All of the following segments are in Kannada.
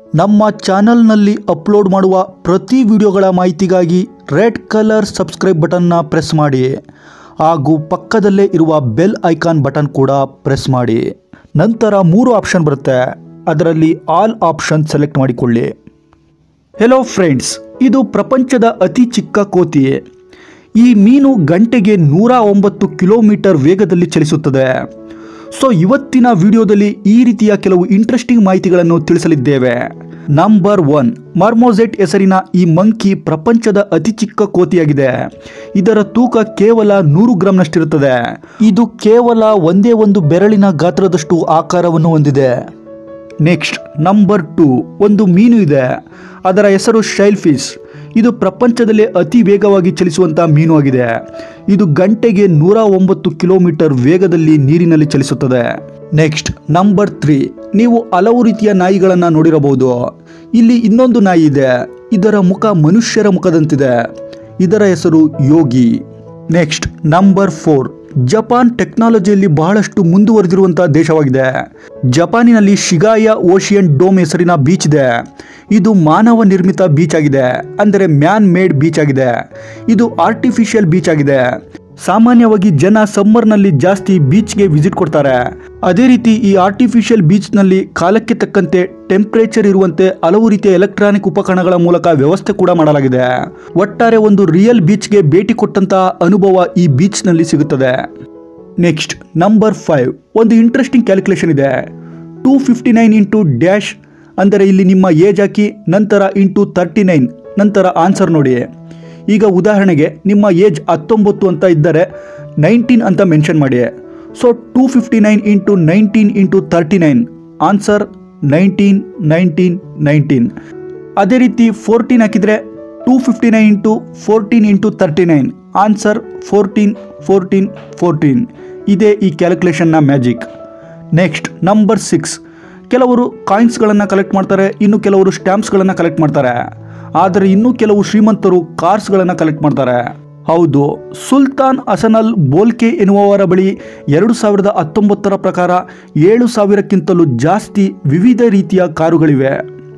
ನಮ್ಮ ಚಾನಲ್ನಲ್ಲಿ ಅಪ್ಲೋಡ್ ಮಾಡುವ ಪ್ರತಿ ವಿಡಿಯೋಗಳ ಮಾಹಿತಿಗಾಗಿ ರೆಡ್ ಕಲರ್ ಸಬ್ಸ್ಕ್ರೈಬ್ ಬಟನ್ನ ಪ್ರೆಸ್ ಮಾಡಿ ಹಾಗೂ ಪಕ್ಕದಲ್ಲೇ ಇರುವ ಬೆಲ್ ಐಕಾನ್ ಬಟನ್ ಕೂಡ ಪ್ರೆಸ್ ಮಾಡಿ ನಂತರ ಮೂರು ಆಪ್ಷನ್ ಬರುತ್ತೆ ಅದರಲ್ಲಿ ಆಲ್ ಆಪ್ಷನ್ ಸೆಲೆಕ್ಟ್ ಮಾಡಿಕೊಳ್ಳಿ ಹೆಲೋ ಫ್ರೆಂಡ್ಸ್ ಇದು ಪ್ರಪಂಚದ ಅತಿ ಚಿಕ್ಕ ಕೋತಿ ಈ ಮೀನು ಗಂಟೆಗೆ ನೂರ ಒಂಬತ್ತು ಕಿಲೋಮೀಟರ್ ವೇಗದಲ್ಲಿ ಚಲಿಸುತ್ತದೆ ಸೊ ಇವತ್ತಿನ ವಿಡಿಯೋದಲ್ಲಿ ಈ ರೀತಿಯ ಕೆಲವು ಇಂಟ್ರೆಸ್ಟಿಂಗ್ ಮಾಹಿತಿಗಳನ್ನು ತಿಳಿಸಲಿದ್ದೇವೆ ನಂಬರ್ ಒನ್ ಮರ್ಮೋಸೆಟ್ ಹೆಸರಿನ ಈ ಮಂಕಿ ಪ್ರಪಂಚದ ಅತಿ ಚಿಕ್ಕ ಕೋತಿಯಾಗಿದೆ ಇದರ ತೂಕ ಕೇವಲ ನೂರು ಗ್ರಾಂನಷ್ಟಿರುತ್ತದೆ ಇದು ಕೇವಲ ಒಂದೇ ಒಂದು ಬೆರಳಿನ ಗಾತ್ರದಷ್ಟು ಆಕಾರವನ್ನು ಹೊಂದಿದೆ ನೆಕ್ಸ್ಟ್ ನಂಬರ್ ಟು ಒಂದು ಮೀನು ಇದೆ ಅದರ ಹೆಸರು ಶೈಲ್ ಫಿಶ್ ಇದು ಪ್ರಪಂಚದಲ್ಲೇ ಅತಿ ವೇಗವಾಗಿ ಚಲಿಸುವಂತಹ ಮೀನು ಆಗಿದೆ ಇದು ಗಂಟೆಗೆ ನೂರ ಒಂಬತ್ತು ಕಿಲೋಮೀಟರ್ ವೇಗದಲ್ಲಿ ನೀರಿನಲ್ಲಿ ಚಲಿಸುತ್ತದೆ ನೆಕ್ಸ್ಟ್ ನಂಬರ್ ತ್ರೀ ನೀವು ಹಲವು ರೀತಿಯ ನಾಯಿಗಳನ್ನು ನೋಡಿರಬಹುದು ಇಲ್ಲಿ ಇನ್ನೊಂದು ನಾಯಿ ಇದೆ ಇದರ ಮುಖ ಮನುಷ್ಯರ ಮುಖದಂತಿದೆ ಇದರ ಹೆಸರು Yogi next number four Japan ಟೆಕ್ನಾಲಜಿಯಲ್ಲಿ ಬಹಳಷ್ಟು ಮುಂದುವರೆದಿರುವಂತಹ ದೇಶವಾಗಿದೆ ಜಪಾನಿನಲ್ಲಿ ಶಿಗಾಯ ಓಷಿಯನ್ ಡೋಮ್ ಹೆಸರಿನ ಬೀಚ್ ಇದೆ ಇದು ಮಾನವ ನಿರ್ಮಿತ ಬೀಚ್ ಆಗಿದೆ ಅಂದರೆ ಮ್ಯಾನ್ ಮೇಡ್ ಬೀಚ್ ಆಗಿದೆ ಇದು ಆರ್ಟಿಫಿಷಿಯಲ್ ಬೀಚ್ ಆಗಿದೆ ಸಾಮಾನ್ಯವಾಗಿ ಜನ ಸಮ್ಮರ್ನಲ್ಲಿ ಜಾಸ್ತಿ ಬೀಚ್ಗೆ ವಿಸಿಟ್ ಕೊಡ್ತಾರೆ ಅದೇ ರೀತಿ ಈ ಆರ್ಟಿಫಿಷಿಯಲ್ ಬೀಚ್ನಲ್ಲಿ ಕಾಲಕ್ಕೆ ತಕ್ಕಂತೆ ಟೆಂಪರೇಚರ್ ಇರುವಂತೆ ಹಲವು ರೀತಿಯ ಎಲೆಕ್ಟ್ರಾನಿಕ್ ಉಪಕರಣಗಳ ಮೂಲಕ ವ್ಯವಸ್ಥೆ ಕೂಡ ಮಾಡಲಾಗಿದೆ ಒಟ್ಟಾರೆ ಒಂದು ರಿಯಲ್ ಬೀಚ್ಗೆ ಭೇಟಿ ಕೊಟ್ಟಂತಹ ಅನುಭವ ಈ ಬೀಚ್ನಲ್ಲಿ ಸಿಗುತ್ತದೆ ನೆಕ್ಸ್ಟ್ ನಂಬರ್ ಫೈವ್ ಒಂದು ಇಂಟ್ರೆಸ್ಟಿಂಗ್ ಕ್ಯಾಲ್ಕುಲೇಷನ್ ಇದೆ two fifty nine into dash ಅಂದರೆ ಇಲ್ಲಿ ನಿಮ್ಮ ಏಜ್ ಹಾಕಿ ನಂತರ ಇಂಟು ತರ್ಟಿ ನೈನ್ ನಂತರ ಆನ್ಸರ್ ನೋಡಿ ಈಗ ಉದಾಹರಣೆಗೆ ನಿಮ್ಮ ಏಜ್ ಹತ್ತೊಂಬತ್ತು ಅಂತ ಇದ್ದರೆ ನೈನ್ಟೀನ್ ಅಂತ ಮೆನ್ಷನ್ ಮಾಡಿ so two fifty nine into nineteen into thirty nine answer nineteen nineteen nineteen ಅದೇ ರೀತಿ ಫೋರ್ಟೀನ್ ಹಾಕಿದರೆ two fifty nine into fourteen into thirty nine answer fourteen fourteen fourteen ಇದೇ ಈ ಕ್ಯಾಲ್ಕುಲೇಷನ್ನ ಮ್ಯಾಜಿಕ್ ನೆಕ್ಸ್ಟ್ ನಂಬರ್ ಸಿಕ್ಸ್ ಕೆಲವರು ಕಾಯಿನ್ಸ್ಗಳನ್ನು ಕಲೆಕ್ಟ್ ಮಾಡ್ತಾರೆ ಇನ್ನು ಕೆಲವರು ಸ್ಟ್ಯಾಂಪ್ಸ್ಗಳನ್ನು ಕಲೆಕ್ಟ್ ಮಾಡ್ತಾರೆ ಆದರೆ ಇನ್ನೂ ಕೆಲವು ಶ್ರೀಮಂತರು ಕಾರ್ಸ್ಗಳನ್ನು ಕಲೆಕ್ಟ್ ಮಾಡ್ತಾರೆ ಹೌದು ಸುಲ್ತಾನ್ ಹಸನಲ್ ಬೋಲ್ಕೆ ಎನ್ನುವವರ ಬಳಿ ಎರಡು ಸಾವಿರದ ಹತ್ತೊಂಬತ್ತರ ಪ್ರಕಾರ ಏಳು ಸಾವಿರಕ್ಕಿಂತಲೂ ಜಾಸ್ತಿ ವಿವಿಧ ರೀತಿಯ ಕಾರುಗಳಿವೆ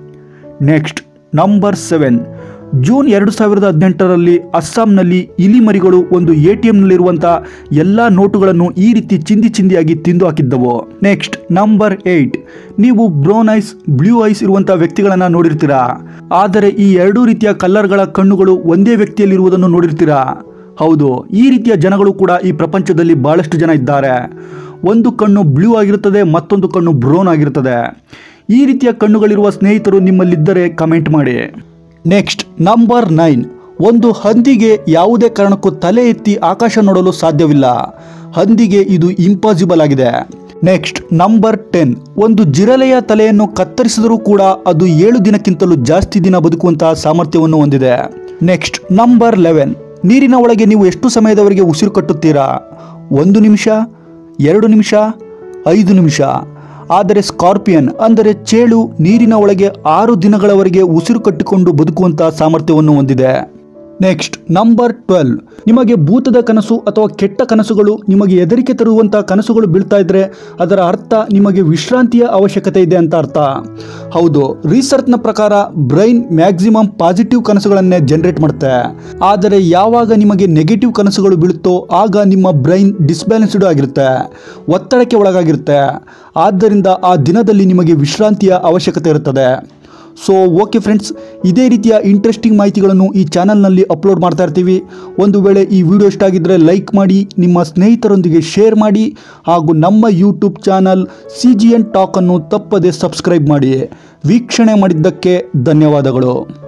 ನೆಕ್ಸ್ಟ್ ನಂಬರ್ ಸೆವೆನ್ ಜೂನ್ ಎರಡು ಸಾವಿರದ ಹದಿನೆಂಟರಲ್ಲಿ ಅಸ್ಸಾಂನಲ್ಲಿ ಇಲಿ ಮರಿಗಳು ಒಂದು ಎ ಟಿ ಎಂನಲ್ಲಿರುವಂತಹ ಎಲ್ಲ ನೋಟುಗಳನ್ನು ಈ ರೀತಿ ಚಿಂದಿ ಚಿಂದಿಯಾಗಿ ತಿಂದು ಹಾಕಿದ್ದವು ನೆಕ್ಸ್ಟ್ ನಂಬರ್ ಏಯ್ಟ್ ನೀವು ಬ್ರೌನ್ ಐಸ್ ಬ್ಲೂ ಐಸ್ ಇರುವಂತಹ ವ್ಯಕ್ತಿಗಳನ್ನು ನೋಡಿರ್ತೀರಾ ಆದರೆ ಈ ಎರಡೂ ರೀತಿಯ ಕಲ್ಲರ್ಗಳ ಕಣ್ಣುಗಳು ಒಂದೇ ವ್ಯಕ್ತಿಯಲ್ಲಿರುವುದನ್ನು ನೋಡಿರ್ತೀರಾ ಹೌದು ಈ ರೀತಿಯ ಜನಗಳು ಕೂಡ ಈ ಪ್ರಪಂಚದಲ್ಲಿ ಬಹಳಷ್ಟು ಜನ ಇದ್ದಾರೆ ಒಂದು ಕಣ್ಣು ಬ್ಲೂ ಆಗಿರುತ್ತದೆ ಮತ್ತೊಂದು ಕಣ್ಣು ಬ್ರೌನ್ ಆಗಿರುತ್ತದೆ ಈ ರೀತಿಯ ಕಣ್ಣುಗಳಿರುವ ಸ್ನೇಹಿತರು ನಿಮ್ಮಲ್ಲಿದ್ದರೆ ಕಮೆಂಟ್ ಮಾಡಿ ನೆಕ್ಸ್ಟ್ ನಂಬರ್ ನೈನ್ ಒಂದು ಹಂದಿಗೆ ಯಾವುದೇ ಕಾರಣಕ್ಕೂ ತಲೆ ಎತ್ತಿ ಆಕಾಶ ನೋಡಲು ಸಾಧ್ಯವಿಲ್ಲ ಹಂದಿಗೆ ಇದು ಇಂಪಾಸಿಬಲ್ ಆಗಿದೆ ನೆಕ್ಸ್ಟ್ ನಂಬರ್ ಟೆನ್ ಒಂದು ಜಿರಲೆಯ ತಲೆಯನ್ನು ಕತ್ತರಿಸಿದರೂ ಕೂಡ ಅದು ಏಳು ದಿನಕ್ಕಿಂತಲೂ ಜಾಸ್ತಿ ದಿನ ಬದುಕುವಂತಹ ಸಾಮರ್ಥ್ಯವನ್ನು ಹೊಂದಿದೆ ನೆಕ್ಸ್ಟ್ ನಂಬರ್ ಲೆವೆನ್ ನೀರಿನ ಒಳಗೆ ನೀವು ಎಷ್ಟು ಸಮಯದವರೆಗೆ ಉಸಿರು ಕಟ್ಟುತ್ತೀರಾ ಒಂದು ನಿಮಿಷ ಎರಡು ನಿಮಿಷ ಐದು ನಿಮಿಷ ಆದರೆ ಸ್ಕಾರ್ಪಿಯನ್ ಅಂದರೆ ಚೇಳು ನೀರಿನ ಒಳಗೆ ಆರು ದಿನಗಳವರೆಗೆ ಉಸಿರು ಕಟ್ಟಿಕೊಂಡು ಬದುಕುವಂತಹ ಸಾಮರ್ಥ್ಯವನ್ನು ಹೊಂದಿದೆ ನೆಕ್ಸ್ಟ್ ನಂಬರ್ ಟ್ವೆಲ್ ನಿಮಗೆ ಭೂತದ ಕನಸು ಅಥವಾ ಕೆಟ್ಟ ಕನಸುಗಳು ನಿಮಗೆ ಹೆದರಿಕೆ ತರುವಂತಹ ಕನಸುಗಳು ಬೀಳ್ತಾ ಇದ್ರೆ ಅದರ ಅರ್ಥ ನಿಮಗೆ ವಿಶ್ರಾಂತಿಯ ಅವಶ್ಯಕತೆ ಇದೆ ಅಂತ ಅರ್ಥ ಹೌದು ರಿಸರ್ಚ್ನ ಪ್ರಕಾರ ಬ್ರೈನ್ ಮ್ಯಾಕ್ಸಿಮಮ್ ಪಾಸಿಟಿವ್ ಕನಸುಗಳನ್ನೇ ಜನರೇಟ್ ಮಾಡುತ್ತೆ ಆದರೆ ಯಾವಾಗ ನಿಮಗೆ ನೆಗೆಟಿವ್ ಕನಸುಗಳು ಬೀಳುತ್ತೋ ಆಗ ನಿಮ್ಮ ಬ್ರೈನ್ ಡಿಸ್ಬ್ಯಾಲೆನ್ಸ್ಡ್ ಆಗಿರುತ್ತೆ ಒತ್ತಡಕ್ಕೆ ಒಳಗಾಗಿರುತ್ತೆ ಆದ್ದರಿಂದ ಆ ದಿನದಲ್ಲಿ ನಿಮಗೆ ವಿಶ್ರಾಂತಿಯ ಅವಶ್ಯಕತೆ ಇರುತ್ತದೆ ಸೊ ಓಕೆ ಫ್ರೆಂಡ್ಸ್ ಇದೇ ರೀತಿಯ ಇಂಟ್ರೆಸ್ಟಿಂಗ್ ಮಾಹಿತಿಗಳನ್ನು ಈ ಚಾನಲ್ನಲ್ಲಿ ಅಪ್ಲೋಡ್ ಮಾಡ್ತಾ ಇರ್ತೀವಿ ಒಂದು ವೇಳೆ ಈ ವಿಡಿಯೋ ಇಷ್ಟ ಆಗಿದ್ದರೆ ಲೈಕ್ ಮಾಡಿ ನಿಮ್ಮ ಸ್ನೇಹಿತರೊಂದಿಗೆ ಶೇರ್ ಮಾಡಿ ಹಾಗೂ ನಮ್ಮ YouTube channel C G N ಟಾಕನ್ನು ತಪ್ಪದೆ ಸಬ್ಸ್ಕ್ರೈಬ್ ಮಾಡಿ ವೀಕ್ಷಣೆ ಮಾಡಿದ್ದಕ್ಕೆ ಧನ್ಯವಾದಗಳು